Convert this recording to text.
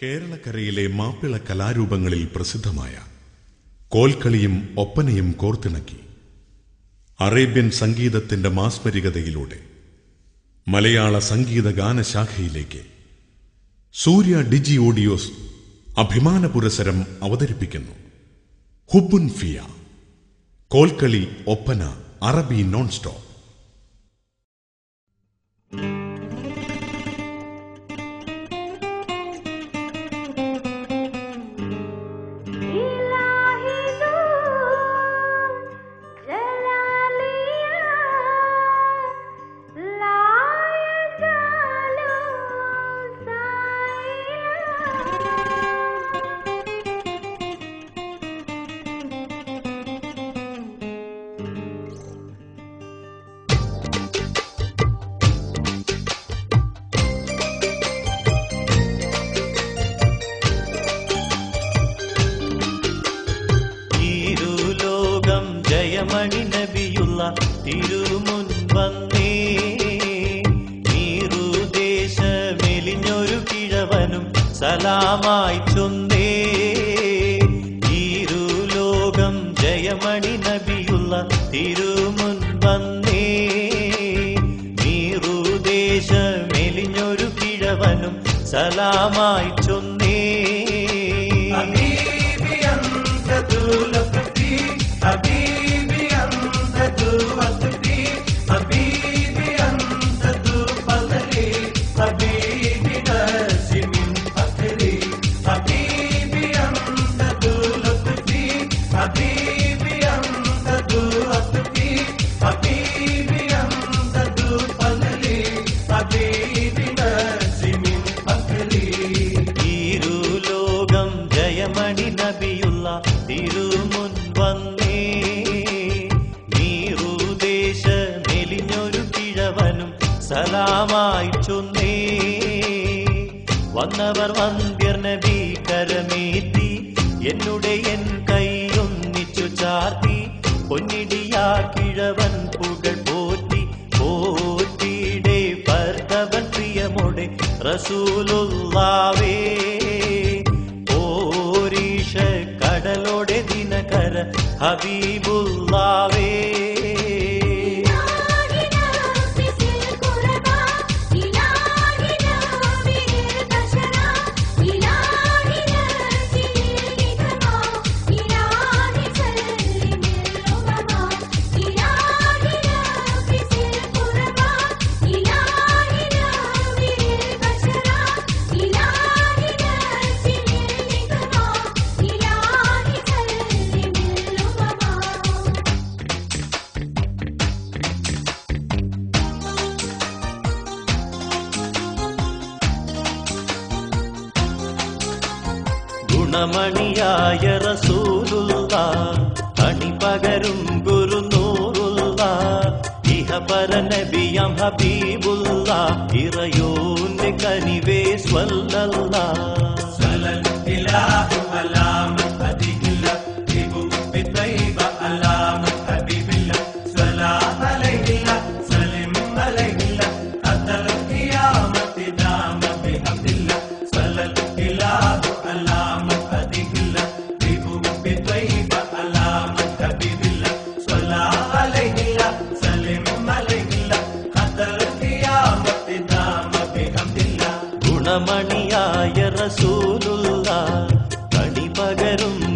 കേരളക്കരയിലെ മാപ്പിള കലാരൂപങ്ങളിൽ പ്രസിദ്ധമായ കോൽക്കളിയും ഒപ്പനയും കോർത്തിണക്കി അറേബ്യൻ സംഗീതത്തിന്റെ മാസ്മരികതയിലൂടെ മലയാള സംഗീത ഗാനശാഖയിലേക്ക് സൂര്യ ഡിജി ഓഡിയോസ് അഭിമാന പുരസരം അവതരിപ്പിക്കുന്നു ഹുബുൻ ഫിയ കോൽക്കളി ഒപ്പന അറബി നോൺ സ്റ്റോപ്പ് इलाही तू जलालिया लाए जालो തിരുലോകം ജയമണി നബിയുള്ള തിരുമുൻപന്നേ നീറുദേശ മെലിഞ്ഞൊരു കിഴവനും സലാമായി ചൊന്നേ തിരുലോകം ജയമണി നബിയുള്ള തിരുമുൻപന്നേ നീറുദേശ മെലിഞ്ഞൊരു കിഴവനും സലാമായി ചൊന്നേ حبيبي أنت ذو لطفي حبيبي أنت ذو وصفي حبيبي أنت ذو فضلي حبيبي ناسي من فخري حبيبي أنت ذو لطفي حبيبي أنت ذو وصفي حبيبي أنت ذو فضلي حبيبي ناسي من فخري തിരുലോകം ജയമണി നബിയുള്ള തിരുമുൻ വന്നേ നീറുദേശ മെലിഞ്ഞൊരു കിഴവനും സലാമായി ചൊന്നേ വന്നവർ വന്ധ്യർ നബി കരമേറ്റി എന്നുടെ എൻ കൈയൊന്നിച്ചു ചാർത്തി പൊന്നിടിയാ കിഴവൻ പുകൾ പോറ്റി പോറ്റിയുടെ ഭർത്തവൻ പ്രിയമോടെ റസൂലുള്ളാവേ ഓരീഷ കടലോടെ ദിനകര ഹബീബുള്ളാവേ إلهي نفس القربى إلهي نبي البشرى إلهي نجي الحكمى إلهي سلم الأمما إلهي نفس القربى إلهي نبي البشرى إلهي نجي الحكمى إلهي سلم الأمما ഗുണമണിയായ റസൂലുള്ള അണിപകരും ഗുരുനൂറുള്ള ഇഹപര നബിയം ഹബീബുള്ള ഇറയോന്റെ കനിവേ സ്വല്ലല്ല صلى الإله على محمد الله بطيبة على حبيب الله صلى عليه الله سلم عليه الله حتى القيامة دام بحمد الله صلى الإله على محمد الله بطيبة على حبيب الله صلى عليه الله سلم عليه الله حتى القيامة دام بحمد الله ഗുണമണിയായ റസൂലുള്ള അണിപകരും